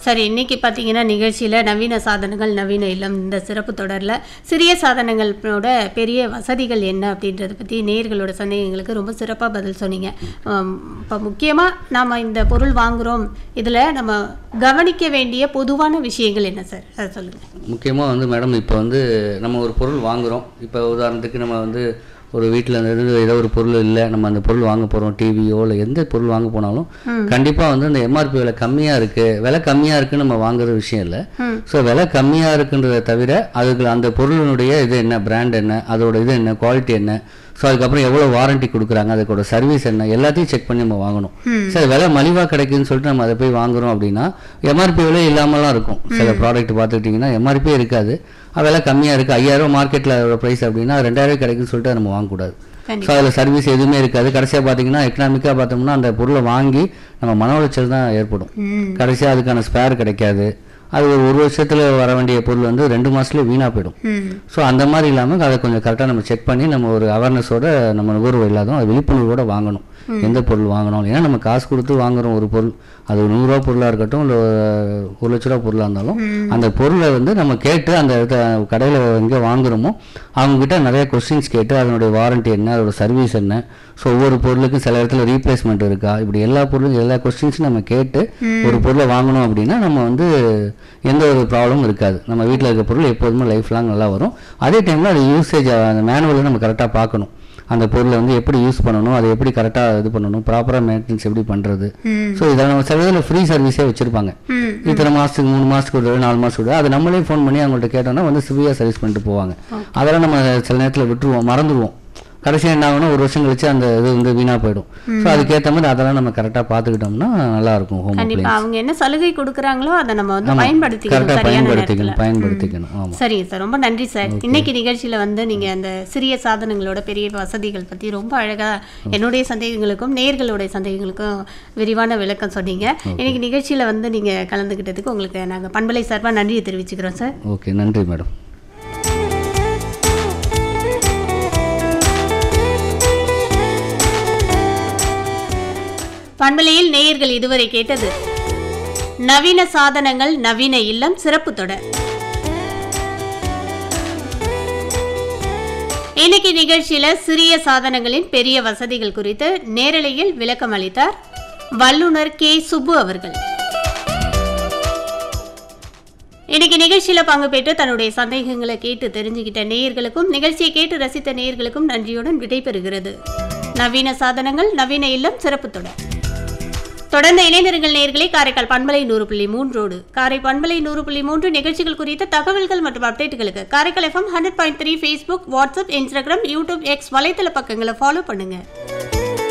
சரி இன்னைக்கு பார்த்தீங்கன்னா நிகழ்ச்சியில் நவீன சாதனங்கள் நவீன இல்லம் இந்த சிறப்பு தொடரில் சிறிய சாதனங்களோட பெரிய வசதிகள் என்ன அப்படின்றத பற்றி நேயர்களோட சந்தேகங்களுக்கு ரொம்ப சிறப்பாக பதில் சொன்னீங்க இப்போ முக்கியமாக நாம் இந்த பொருள் வாங்குகிறோம் இதில் நம்ம கவனிக்க வேண்டிய பொதுவான விஷயங்கள் என்ன சார் அதை சொல்லுங்கள் முக்கியமாக வந்து மேடம் இப்போ வந்து நம்ம ஒரு பொருள் வாங்குகிறோம் இப்போ உதாரணத்துக்கு நம்ம வந்து ஒரு வீட்டில் இருந்து ஏதோ ஒரு பொருள் இல்லை நம்ம அந்த பொருள் வாங்க போகிறோம் டிவியோ இல்லை எந்த பொருள் வாங்க போனாலும் கண்டிப்பாக வந்து அந்த எம்ஆர்பி விலை கம்மியாக இருக்குது விலை கம்மியாக இருக்குன்னு நம்ம வாங்குற விஷயம் இல்லை ஸோ விலை கம்மியாக இருக்குன்றதை தவிர அதுக்கு அந்த பொருளினுடைய இது என்ன பிராண்ட் என்ன அதோட இது என்ன குவாலிட்டி என்ன ஸோ அதுக்கப்புறம் எவ்வளோ வாரண்டி கொடுக்குறாங்க அதுக்கோட சர்வீஸ் என்ன எல்லாத்தையும் செக் பண்ணி நம்ம வாங்கணும் சரி விலை மலிவாக கிடைக்குதுன்னு சொல்லிட்டு நம்ம அதை போய் வாங்குறோம் அப்படின்னா எம்ஆர்பி விலை இல்லாமலாம் இருக்கும் சில ப்ராடக்ட் பார்த்துக்கிட்டிங்கன்னா எம்ஆர்பியே இருக்காது அது விலை கம்மியாக இருக்குது ஐயாயிரம் மார்க்கெட்டில் ப்ரைஸ் அப்படின்னா ரெண்டாயிரம் கிடைக்குன்னு சொல்லிட்டு நம்ம வாங்கக்கூடாது ஸோ அதில் சர்வீஸ் எதுவுமே இருக்காது கடைசியாக பார்த்தீங்கன்னா எக்கனாமிக்காக பார்த்தோம்னா அந்த பொருளை வாங்கி நம்ம மன உளைச்சல் தான் ஏற்படும் கடைசியாக அதுக்கான ஸ்பேர் கிடைக்காது அது ஒரு ஒரு வருஷத்தில் வர வேண்டிய பொருள் வந்து ரெண்டு மாதத்துலேயே வீணாக போயிடும் ஸோ அந்த மாதிரி இல்லாமல் அதை கொஞ்சம் கரெக்டாக நம்ம செக் பண்ணி நம்ம ஒரு அவேர்னஸோட நம்ம நுகர்வு இல்லாதோம் அது விழிப்புணர்வோட வாங்கணும் எந்த பொருள் வாங்கணும் ஏன்னா நம்ம காசு கொடுத்து வாங்குறோம் ஒரு பொருள் அது ஒரு நூறுரூவா பொருளாக இருக்கட்டும் இல்லை ஒரு லட்ச ரூபா பொருளாக இருந்தாலும் அந்த பொருளை வந்து நம்ம கேட்டு அந்த கடையில் எங்கே வாங்குறோமோ அவங்ககிட்ட நிறைய கொஸ்டின்ஸ் கேட்டு அதனுடைய வாரண்டி என்ன அதோட சர்வீஸ் என்ன ஸோ ஒவ்வொரு பொருளுக்கும் சில இடத்துல ரீப்ளேஸ்மெண்ட் இருக்கா இப்படி எல்லா பொருளும் எல்லா கொஸ்டின்ஸும் நம்ம கேட்டு ஒரு பொருளை வாங்கணும் அப்படின்னா நம்ம வந்து எந்த ஒரு ப்ராப்ளமும் இருக்காது நம்ம வீட்டில் இருக்க பொருள் எப்போதுமே லைஃப் லாங் நல்லா வரும் அதே டைமில் அது யூசேஜ் அந்த மேனுவலை நம்ம கரெக்டாக பார்க்கணும் அந்த பொருளை வந்து எப்படி யூஸ் பண்ணணும் அதை எப்படி கரெக்டாக இது பண்ணணும் ப்ராப்பராக மெயின்டெனன்ஸ் எப்படி பண்ணுறது ஸோ இதெல்லாம் சில இதில் ஃப்ரீ சர்வீஸே வச்சுருப்பாங்க இத்தனை மாதத்துக்கு மூணு மாதத்துக்கு ஒரு தடவை, நாலு மாதத்துக்கு ஒரு தடவை. அது நம்மளே ஃபோன் பண்ணி அவங்கள்ட்ட கேட்டோம்னா வந்து ஃப்ரீயாக சர்வீஸ் பண்ணிட்டு போவாங்க அதெல்லாம் நம்ம சில நேரத்தில் விட்டுருவோம் மறந்துடுவோம் கடைசியாக என்ன ஆகும்னா ஒரு வருஷம் கழிச்சு அந்த இது வந்து வீணாக போயிடும் ஸோ அதுக்கேற்ற மாதிரி அதெல்லாம் நம்ம கரெக்டாக பார்த்துக்கிட்டோம்னா நல்லா இருக்கும் ஹோம் கண்டிப்பாக அவங்க என்ன சலுகை கொடுக்குறாங்களோ அதை நம்ம வந்து பயன்படுத்திக்கணும் கரெக்டாக சரியான நேரத்தில் பயன்படுத்திக்கணும் பயன்படுத்திக்கணும் ஆமாம் சரிங்க சார் ரொம்ப நன்றி சார் இன்னைக்கு நிகழ்ச்சியில வந்து நீங்க அந்த சிறிய சாதனங்களோட பெரிய வசதிகள் பத்தி ரொம்ப அழகா என்னுடைய சந்தேகங்களுக்கும் நேயர்களுடைய சந்தேகங்களுக்கும் விரிவான விளக்கம் சொன்னீங்க இன்னைக்கு நிகழ்ச்சியில வந்து நீங்க கலந்துக்கிட்டதுக்கு உங்களுக்கு நாங்க பண்பலை சார்பா நன்றியை தெரிவிச்சுக்கிறோம் சார் ஓகே நன்றி மேடம் பண்பலையில் நேயர்கள் இதுவரை கேட்டது நவீன சாதனங்கள் நவீன இல்லம் சிறப்பு தொடர் இன்னைக்கு நிகழ்ச்சியில சிறிய சாதனங்களின் பெரிய வசதிகள் குறித்து நேரலையில் விளக்கம் அளித்தார் வல்லுனர் கே சுப்பு அவர்கள் இன்னைக்கு நிகழ்ச்சியில பங்கு பெற்று தன்னுடைய சந்தேகங்களை கேட்டு தெரிஞ்சுக்கிட்ட நேயர்களுக்கும் நிகழ்ச்சியை கேட்டு ரசித்த நேயர்களுக்கும் நன்றியுடன் விடைபெறுகிறது நவீன சாதனங்கள் நவீன இல்லம் சிறப்பு தொடர் தொடர்ந்து இணைந்திருங்கள் நேயர்களே காரைக்கால் பண்பலை நூறு புள்ளி மூன்றோடு காரை பண்பலை நூறு புள்ளி மூன்று நிகழ்ச்சிகள் குறித்த தகவல்கள் மற்றும் அப்டேட்டுகளுக்கு Karaikal FM hundred point three Facebook WhatsApp Instagram YouTube X வலைத்தள பக்கங்களை ஃபாலோ பண்ணுங்க